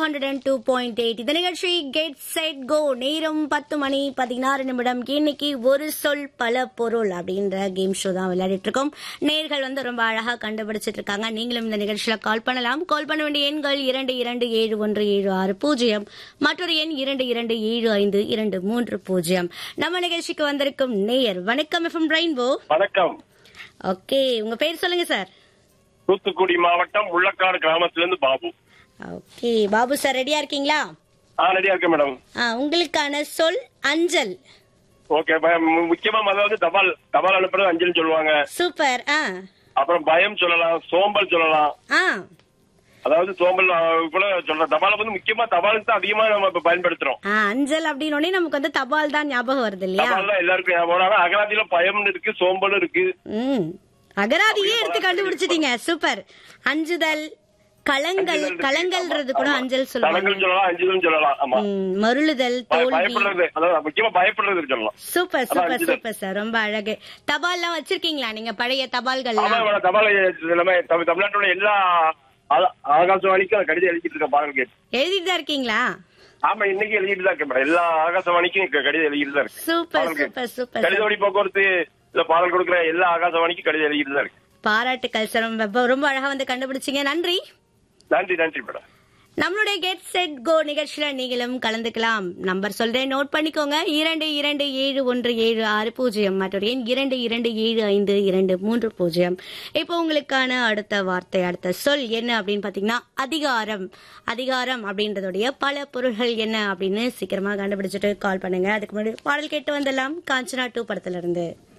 Hundred and two point eight இந்த நிகழ்ச்சி get set go நேரம் பத்து மணி பதினாறு நிமிடம் இன்னைக்கு ஒரு சொல் பல பொருள் அப்படின்ற கேம் ஷோ தான் விளையாடிட்டு இருக்கோம் நேர்கள் வந்து ரொம்ப அழகா கண்டுபிடிச்சிட்டு இருக்காங்க நீங்களும் இந்த நிகழ்ச்சியில கால் பண்ணலாம் கால் பண்ண வேண்டிய எண்கள் இரண்டு இரண்டு ஏழு ஒன்று ஏழு ஆறு பூஜ்ஜியம் மற்றொரு எண் இரண்டு இரண்டு ஏழு ஐந்து இரண்டு மூன்று பூஜ்ஜியம் நம்ம நிகழ்ச்சிக்கு வந்திருக்கும் நேயர் வணக்கம் எஃப்எம் ரெயின்போ வணக்கம் ஓகே உங்க பேர் சொல்லுங்க சார் தூத்துக்குடி மாவட்டம் முள்ளக்காடு கிராமத்துல இருந்து பாபு ஓகே பாபு சார் ரெடியா இருக்கீங்களா ஆ ரெடியா இருக்கேன் மேடம் ஆ, உங்களுக்கான சொல் அஞ்சல் ஓகே ப- மு- முக்கியமா அதாவது தபால் தபால் அனுப்புறது அஞ்சல்னு சொல்லுவாங்க சூப்பர் ஆ அப்புறம் பயம் சொல்லலாம் சோம்பல் சொல்லலாம் ஆ அதாவது சோம்பல் ஆ, கூட சொல்றோம் தபால வந்து முக்கியமா தபாலுக்கு தான் அதிகமா நம்ம இப்ப பயன்படுத்துறோம் ஆ, அஞ்சல் அப்படின்னு உடனே நமக்கு வந்து தபால் தான் ஞாபகம் வருது இல்லையா தபால் தான் எல்லாருக்கும் ஞாபகம் ஆனா அகராதியில பயம்னு இருக்கு சோம்பலும் இருக்கு ம் அகராதியே எடுத்து கண்டுபிடிச்சிட்டீங்க சூப்பர் அஞ்சுதல் கலங்கள் அஞ்சுதல் இருக்கு. கலங்கல்ன்றது கூட ஆமா. அஞ்சல் தடங்கள் சொல்லுவாங்க சொல்லலாம் அஞ்சலும் சொல்லலாம் ஆமா ம், மருளுதல் பய- தோல்வி பயப்படுறது அதாவது முக்கியமா பயப்படுறது சொல்லலாம் சூப்பர் அதான் சூப்பர் அஞ்சுதல். சூப்பர் சார் ரொம்ப அழகு தபால்லாம் வச்சிருக்கீங்களா நீங்க பழைய ஆமா தபால்கள்லாம் மேடம் தபால் எல்லாமே தமிழ் தமிழ்நாட்டோட எல்லா ஆ- ஆகாசவாணிக்கும் அந்த கடிதம் எழுதிட்டு இருக்கேன் பாருங்க கேட்டு எழுதிட்டு தான் இருக்கீங்களா ஆமா இன்னைக்கு எழுதிட்டு தான் இருக்கேன் மேடம் எல்லா ஆகாசவாணிக்கும் க- கடிதம் எழுதிட்டு தான் இருக்கு சூப்பர் பாடல் கேட்டு. சூப்பர் சூப்பர் கடித வழி போக்குவரத்து இல்ல பாடல் கொடுக்குற எல்லா ஆகாசவாணிக்கும் கடிதம் எழுதிட்டு தான் இருக்கு பாராட்டுக்கள் சார் ரொம்ப ரொம்ப அழகா வந்து கண்டுபிடிச்சீங்க நன்றி நன்றி நன்றி மேடம் நம்மளுடைய கெட் செட் கோ நிகழ்ச்சியில நீங்களும் கலந்துக்கலாம் நம்பர் சொல்றேன் நோட் பண்ணிக்கோங்க இரண்டு இரண்டு ஏழு ஒன்று ஏழு ஆறு பூஜ்ஜியம் மற்றொரு எண் இரண்டு இரண்டு ஏழு ஐந்து இரண்டு மூன்று பூஜ்ஜியம் இப்போ உங்களுக்கான அடுத்த வார்த்தை அடுத்த சொல் என்ன அப்படின்னு பாத்தீங்கன்னா அதிகாரம் அதிகாரம் அப்படின்றதுடைய பல பொருள்கள் என்ன அப்படின்னு சீக்கிரமா கண்டுபிடிச்சிட்டு கால் பண்ணுங்க அதுக்கு முன்னாடி பாடல் கேட்டு வந்துடலாம் காஞ்சனா டூ படத்துல இருந்து